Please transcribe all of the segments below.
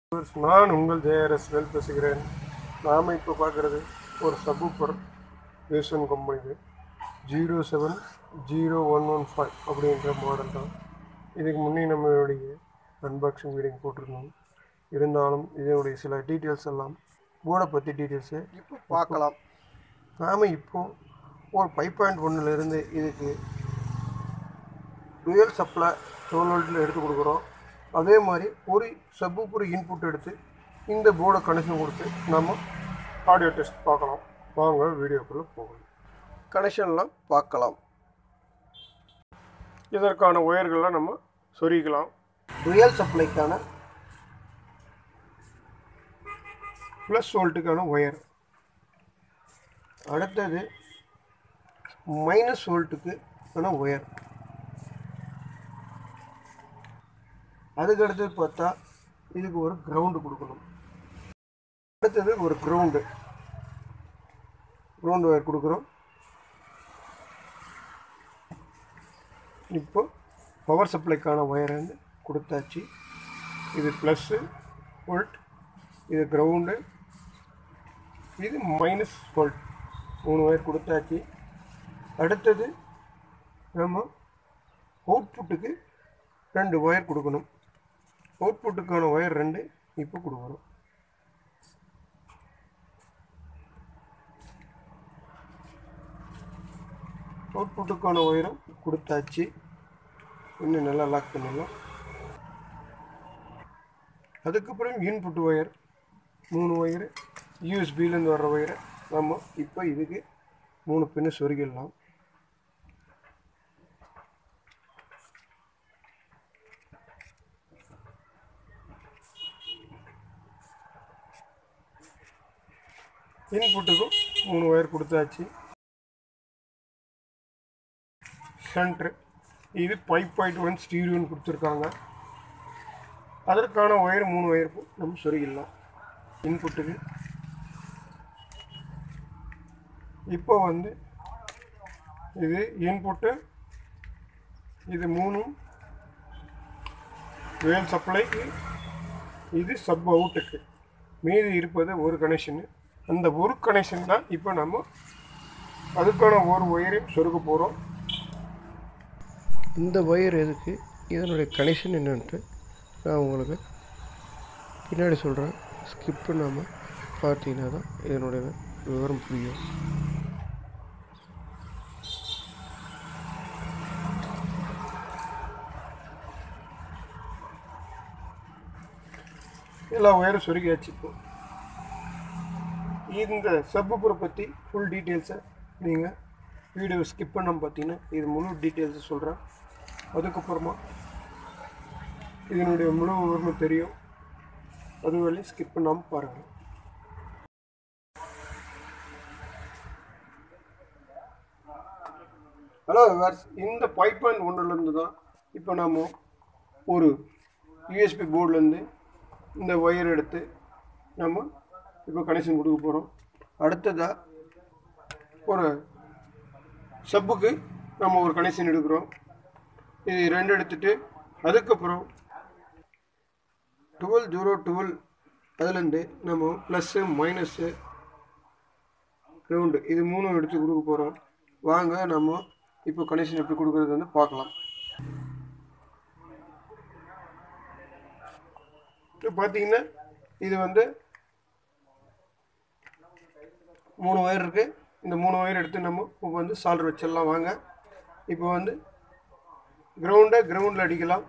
viewers, நான் உங்கள் JRS well பேசுகிறேன் நாம் இப்போ பார்க்குறது ஒரு சபூப்பர் வேசன் கம்பெனிது zero seven zero one one five அப்படின்ற மாடல் தான் இதுக்கு முன்னே நம்மளுடைய அன்பாக்சிங் வீடியோ போட்டிருந்தோம் இருந்தாலும் இதனுடைய சில டீட்டெயில்ஸ் எல்லாம் போர்டை பற்றி டீட்டெயில்ஸு இப்போ பார்க்கலாம் நாம் இப்போ ஒரு ஃபைவ் பாயிண்ட் ஒன்றுலேருந்து இதுக்கு டுயல் சப்ளை டுவெல் வோல்ட்டில் எடுத்து கொடுக்குறோம் அதே மாதிரி ஒரு சப்பூப்பர் இன்புட் எடுத்து இந்த போர்டை கனெக்ஷன் கொடுத்து நம்ம ஆடியோ டெஸ்ட் பார்க்கலாம் வாங்க வீடியோக்குள்ளே போகலாம் கனெக்ஷன்லாம் பார்க்கலாம் இதற்கான ஒயர்கள்லாம் நம்ம சொருகிக்கலாம் டுயல் சப்ளைக்கான ப்ளஸ் வோல்ட்டுக்கான ஒயர் அடுத்தது மைனஸ் வோல்ட்டுக்கு ஆன ஒயர் அதுக்கு அடுத்தது பார்த்தா இதுக்கு ஒரு கிரவுண்டு கொடுக்கணும் அடுத்தது ஒரு கிரவுண்டு கிரவுண்ட் ஒயர் கொடுக்குறோம் இப்போ பவர் சப்ளைக்கான ஒயர் வந்து கொடுத்தாச்சு இது ப்ளஸ்ஸு வோல்ட் இது கிரவுண்டு இது மைனஸ் வோல்ட் மூணு ஒயர் கொடுத்தாச்சு அடுத்தது நம்ம அவுட்புட்டுக்கு ரெண்டு ஒயர் கொடுக்கணும் அவுட்புட்டுக்கான ஒயர் ரெண்டு இப்போ கொடுக்குறோம் அவுட்புட்டுக்கான ஒயரும் கொடுத்தாச்சு இன்னும் நல்லா லாக் பண்ணிடலாம் அதுக்கப்புறம் இன்புட் ஒயர் மூணு ஒயரு யூஎஸ்பிலேருந்து வர்ற ஒயரை நம்ம இப்போ இதுக்கு மூணு பின்னு சொருகிடலாம் இன்புட்டுக்கும் மூணு ஒயர் கொடுத்தாச்சு சென்ட்ரு இது ஃபைவ் பாயிண்ட் ஒன் ஸ்டீரியோன்னு கொடுத்துருக்காங்க அதற்கான ஒயர் மூணு ஒயர் நம்ம சொருகிடலாம் இன்புட்டுக்கு இப்போ வந்து இது இன்புட்டு இது மூணும் வேல் சப்ளைக்கு இது சப் அவுட்டுக்கு மீதி இருப்பது ஒரு கனெக்ஷனு அந்த ஒரு கனெக்ஷன் தான் இப்போ நம்ம அதுக்கான ஒரு ஒயரையும் சொருக போகிறோம் இந்த ஒயர் எதுக்கு இதனுடைய கனெக்ஷன் என்னன்ட்டு நான் உங்களுக்கு பின்னாடி சொல்கிறேன் ஸ்கிப் பண்ணாமல் பார்த்தீங்கன்னா தான் இதனுடைய விவரம் புரியும் எல்லா ஒயரும் சொருகியாச்சு இப்போ இந்த சப்புப்புரை பற்றி ஃபுல் டீட்டெயில்ஸை நீங்கள் வீடியோ ஸ்கிப் பண்ணாமல் பார்த்தீங்கன்னா இது முழு டீட்டெயில்ஸை சொல்கிறேன் அதுக்கப்புறமா இதனுடைய முழு விவரமும் தெரியும் அது வரையும் ஸ்கிப் பண்ணாமல் பாருங்கள் ஹலோ விவர்ஸ் இந்த ஃபைவ் பாயிண்ட் ஒன்றுலேருந்து தான் இப்போ நம்ம ஒரு யூஎஸ்பி போர்ட்லேருந்து இந்த ஒயர் எடுத்து நம்ம இப்போ கனெக்ஷன் கொடுக்க போகிறோம் அடுத்ததாக ஒரு சப்புக்கு நம்ம ஒரு கனெக்ஷன் எடுக்கிறோம் இது ரெண்டு எடுத்துட்டு அதுக்கப்புறம் டுவெல் ஜீரோ டுவெல் அதுலேருந்து நம்ம ப்ளஸ்ஸு மைனஸ்ஸு ரவுண்டு இது மூணும் எடுத்து கொடுக்க போகிறோம் வாங்க நம்ம இப்போ கனெக்ஷன் எப்படி கொடுக்குறது வந்து பார்க்கலாம் இப்போ பார்த்தீங்கன்னா இது வந்து மூணு ஒயர் இருக்குது இந்த மூணு ஒயர் எடுத்து நம்ம இப்போ வந்து சால்டர் வச்சிடலாம் வாங்க இப்போ வந்து கிரவுண்டை கிரவுண்டில் அடிக்கலாம்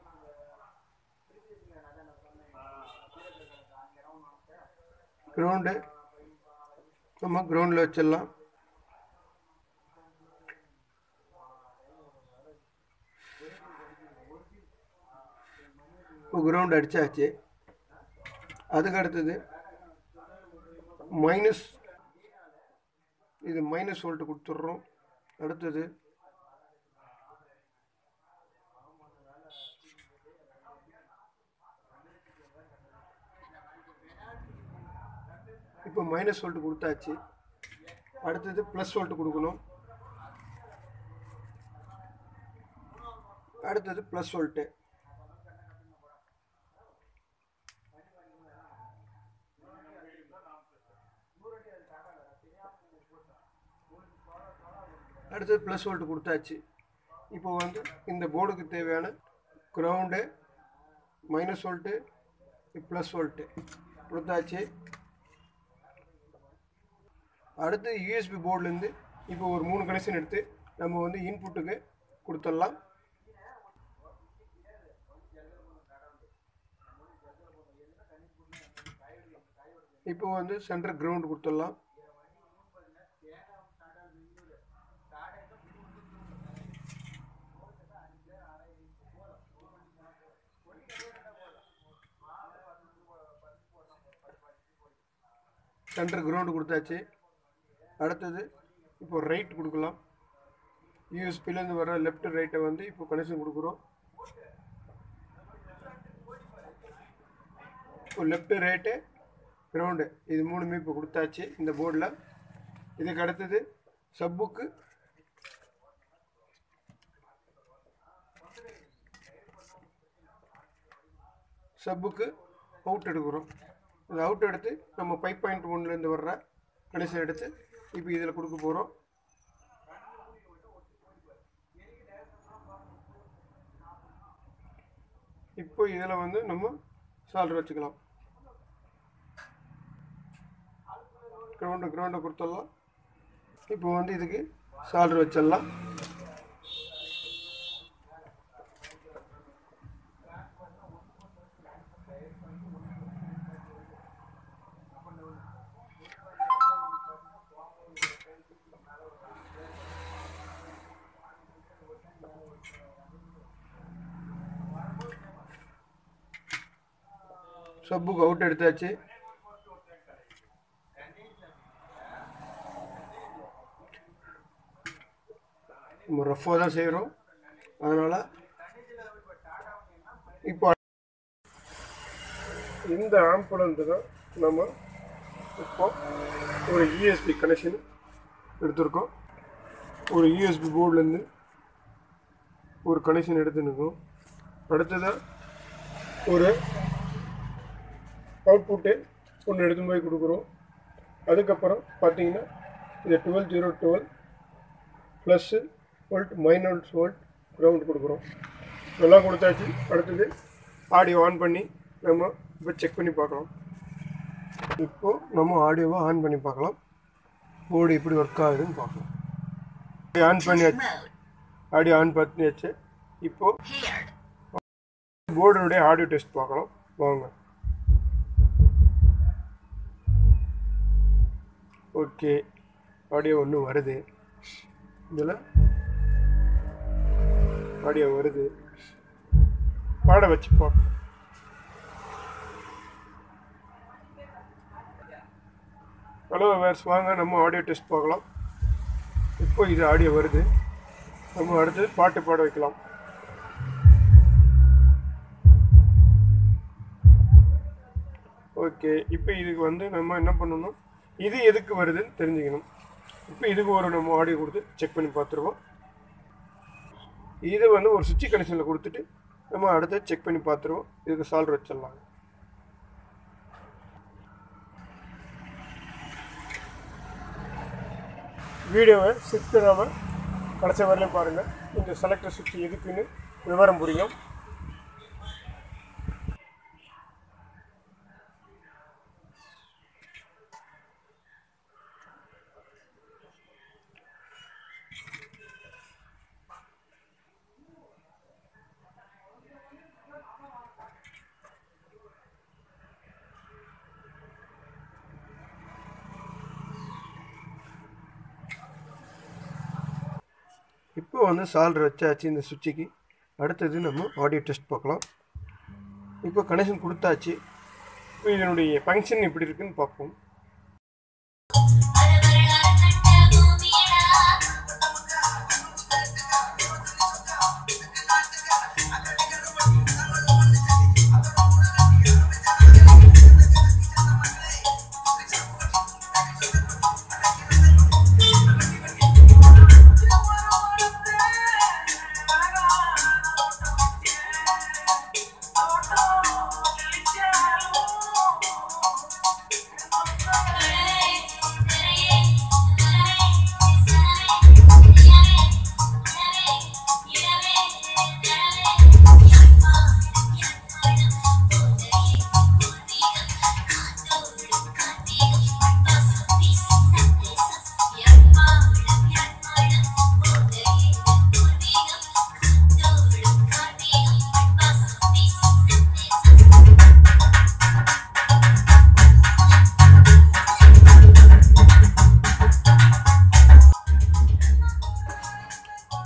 கிரவுண்டு நம்ம கிரவுண்டில் வச்சிடலாம் இப்போ கிரவுண்ட் அடித்தாச்சு அதுக்கு அடுத்தது மைனஸ் இது மைனஸ் வோல்ட் கொடுத்துட்றோம் அடுத்தது இப்போ மைனஸ் வோல்ட் கொடுத்தாச்சு அடுத்தது ப்ளஸ் வோல்ட் கொடுக்கணும் அடுத்தது ப்ளஸ் வோல்ட்டு அடுத்தது ப்ளஸ் வோல்ட் கொடுத்தாச்சு இப்போ வந்து இந்த போர்டுக்கு தேவையான ground minus volt plus volt கொடுத்தாச்சு அடுத்து யூஎஸ்பி போர்ட்லேருந்து இப்போ ஒரு மூணு கனெக்ஷன் எடுத்து நம்ம வந்து இன்புட்டுக்கு கொடுத்துடலாம் இப்போ வந்து சென்டர் கிரவுண்ட் கொடுத்துடலாம் சென்டர் கிரவுண்டு கொடுத்தாச்சு அடுத்தது இப்போ ரைட் கொடுக்கலாம் யூஎஸ்பிலேருந்து வர லெஃப்ட் ரைட்டை வந்து இப்போ கனெக்ஷன் கொடுக்குறோம் இப்போ லெஃப்ட் ரைட்டு கிரவுண்டு இது மூணுமே இப்போ கொடுத்தாச்சு இந்த போர்டில் இதுக்கு அடுத்தது சப்புக்கு சப்புக்கு அவுட் எடுக்கிறோம் இந்த அவுட் எடுத்து நம்ம ஃபைவ் பாயிண்ட் ஒன்லேருந்து வர்ற கனெக்ஷன் எடுத்து இப்போ இதில் கொடுக்க போகிறோம் இப்போ இதில் வந்து நம்ம சால்டர் வச்சுக்கலாம் கிரவுண்டு கிரவுண்டை கொடுத்துடலாம் இப்போ வந்து இதுக்கு சால்டர் வச்சிடலாம் சப்புக்கு அவுட் எடுத்தாச்சு நம்ம ரஃப்பாக தான் செய்கிறோம் அதனால் இப்போ இந்த ஆம்புலந்து தான் நம்ம இப்போ ஒரு யூஎஸ்பி கனெக்ஷன் எடுத்திருக்கோம் ஒரு யூஎஸ்பி போர்ட்லேருந்து ஒரு கனெக்ஷன் எடுத்துருக்கோம் அடுத்ததாக ஒரு அவுட்புட்டு ஒன்று எடுத்து போய் கொடுக்குறோம் அதுக்கப்புறம் பார்த்தீங்கன்னா இது twelve zero twelve plus volt minus volt ground கொடுக்குறோம் எல்லாம் கொடுத்தாச்சு அடுத்தது ஆடியோ ஆன் பண்ணி நம்ம இப்போ செக் பண்ணி பார்க்கலாம் இப்போ நம்ம ஆடியோவை ஆன் பண்ணி பார்க்கலாம் போர்டு எப்படி ஒர்க் ஆகுதுன்னு பார்க்கலாம் ஆன் பண்ணியாச்சு ஆடியோ ஆன் பண்ணியாச்சு இப்போ போர்டுடைய ஆடியோ டெஸ்ட் பார்க்கலாம் வாங்க ஓகே ஆடியோ ஒன்று வருது இதில் ஆடியோ வருது பாட வச்சு பார்ப்போம் ஹலோ வேர்ஸ் வாங்க நம்ம ஆடியோ டெஸ்ட் பார்க்கலாம் இப்போ இது ஆடியோ வருது நம்ம அடுத்து பாட்டு பாட வைக்கலாம் ஓகே இப்போ இதுக்கு வந்து நம்ம என்ன பண்ணணும் இது எதுக்கு வருதுன்னு தெரிஞ்சுக்கணும் இப்போ இதுக்கு ஒரு நம்ம ஆடியோ கொடுத்து செக் பண்ணி பார்த்துருவோம் இது வந்து ஒரு சுவிட்ச் கனெக்ஷனில் கொடுத்துட்டு நம்ம அடுத்து செக் பண்ணி பார்த்துருவோம் இதுக்கு சால்வ் வச்சிடலாம் வீடியோவை சித்தராமல் கடைசி வரலையும் பாருங்கள் இந்த செலக்டர் சுவிட்ச் எதுக்குன்னு விவரம் புரியும் இப்போ வந்து சால்டர் வச்சாச்சு இந்த சுவிட்சுக்கு அடுத்தது நம்ம ஆடியோ டெஸ்ட் பார்க்கலாம் இப்போ கனெக்ஷன் கொடுத்தாச்சு இப்போ இதனுடைய ஃபங்க்ஷன் எப்படி இருக்குன்னு பார்ப்போம்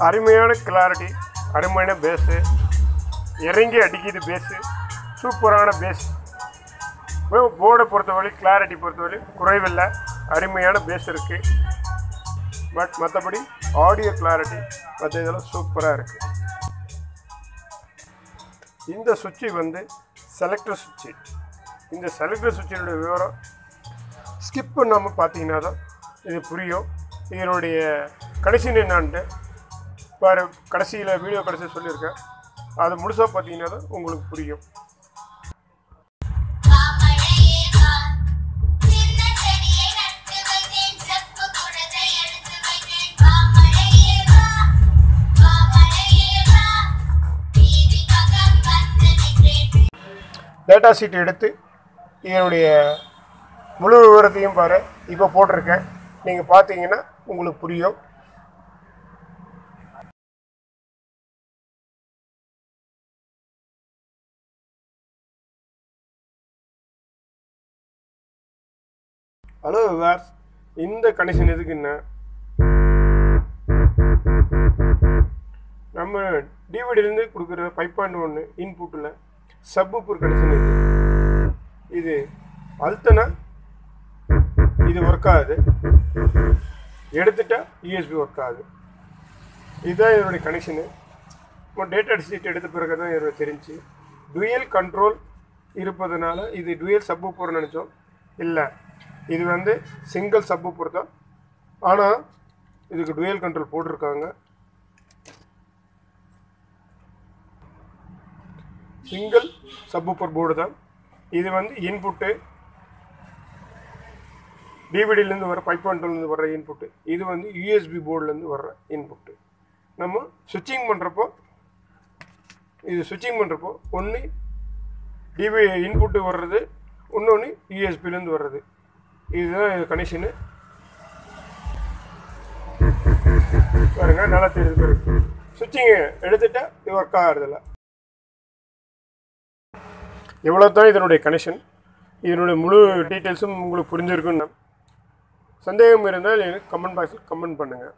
அருமையான கிளாரிட்டி அருமையான பேஸு இறங்கி அடிக்குது பேஸு சூப்பரான பேஸ் போர்டை பொறுத்தவரை கிளாரிட்டி பொறுத்தவரை குறைவில்லை அருமையான பேஸ் இருக்குது பட் மற்றபடி ஆடியோ கிளாரிட்டி மற்ற இதெல்லாம் சூப்பராக இருக்குது இந்த சுவிட்சு வந்து செலக்டர் சுவிட்சு இந்த செலக்டர் சுவிட்சினுடைய விவரம் ஸ்கிப் பண்ணாமல் பார்த்தீங்கன்னா தான் இது புரியும் இதனுடைய கடைசி என்னான்ட்டு பாரு கடைசியில் வீடியோ கடைசியில் சொல்லியிருக்கேன் அது முழுசாக பார்த்தீங்கன்னா தான் உங்களுக்கு புரியும் மாமழையே வா சின்ன செடியை நட்டு வைத்தேன் செப்பு குடத்தை எடுத்து வைத்தேன் மாமழையே வா மாமழையே வா வீதி பக்கம் வந்து நின்றேன் டேட்டா ஷீட் எடுத்து இதனுடைய முழு விவரத்தையும் பாரு இப்போ போட்டிருக்கேன் நீங்கள் பார்த்தீங்கன்னா உங்களுக்கு புரியும் ஹலோ விவாஸ் இந்த கனெக்ஷன் எதுக்குன்னா நம்ம டிவிடிலேருந்து கொடுக்குற ஃபைவ் பாயிண்ட் ஒன்று இன்புட்டில் சப்புப்பூர் கனெக்ஷன் இது இது அழுத்தனா இது ஒர்க் ஆகுது எடுத்துட்டா யூஎஸ்பி ஒர்க் ஆகுது இதுதான் இதனுடைய கனெக்ஷனு இப்போ டேட்டா ஷீட் எடுத்த பிறகு தான் எனக்கு தெரிஞ்சு டுயல் கண்ட்ரோல் இருப்பதனால இது டுயல் சப்புப்பூர் நினச்சோம் இல்லை இது வந்து சிங்கிள் சப்புப்பூர் தான் ஆனால் இதுக்கு டுயல் கண்ட்ரோல் போட்டிருக்காங்க சிங்கிள் சப்புப்பர் போர்டு தான் இது வந்து இன்புட்டு டிவிடிலேருந்து வர ஃபைவ் பாயிண்ட்லேருந்து வர்ற இன்புட்டு இது வந்து யூஎஸ்பி போர்டுலேருந்து வர்ற இன்புட்டு நம்ம சுவிட்சிங் பண்ணுறப்போ இது சுவிட்சிங் பண்ணுறப்போ ஒன்று டிவி இன்புட்டு வர்றது இன்னொன்று யூஎஸ்பிலேருந்து வர்றது இதுதான் இது கனெக்ஷனு பாருங்க நல்லா தெரியுது பாருங்க சுவிட்சிங் எடுத்துட்டா இது ஒர்க் ஆகிறதில்ல இவ்வளோ தான் இதனுடைய கனெக்ஷன் இதனுடைய முழு டீட்டெயில்ஸும் உங்களுக்கு புரிஞ்சிருக்குன்னு சந்தேகம் இருந்தால் எனக்கு கமெண்ட் பாக்ஸில் கமெண்ட் பண்ணுங்கள்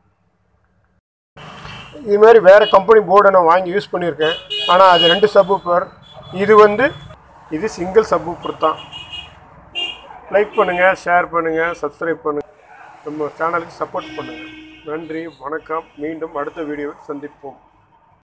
இது மாதிரி வேறு கம்பெனி போர்டை நான் வாங்கி யூஸ் பண்ணியிருக்கேன் ஆனால் அது ரெண்டு சப்பூப்பர் இது வந்து இது சிங்கிள் சப்பூப்பர் தான் லைக் பண்ணுங்கள் ஷேர் பண்ணுங்கள் சப்ஸ்கிரைப் பண்ணுங்கள் நம்ம சேனலுக்கு சப்போர்ட் பண்ணுங்கள் நன்றி வணக்கம் மீண்டும் அடுத்த வீடியோவில் சந்திப்போம்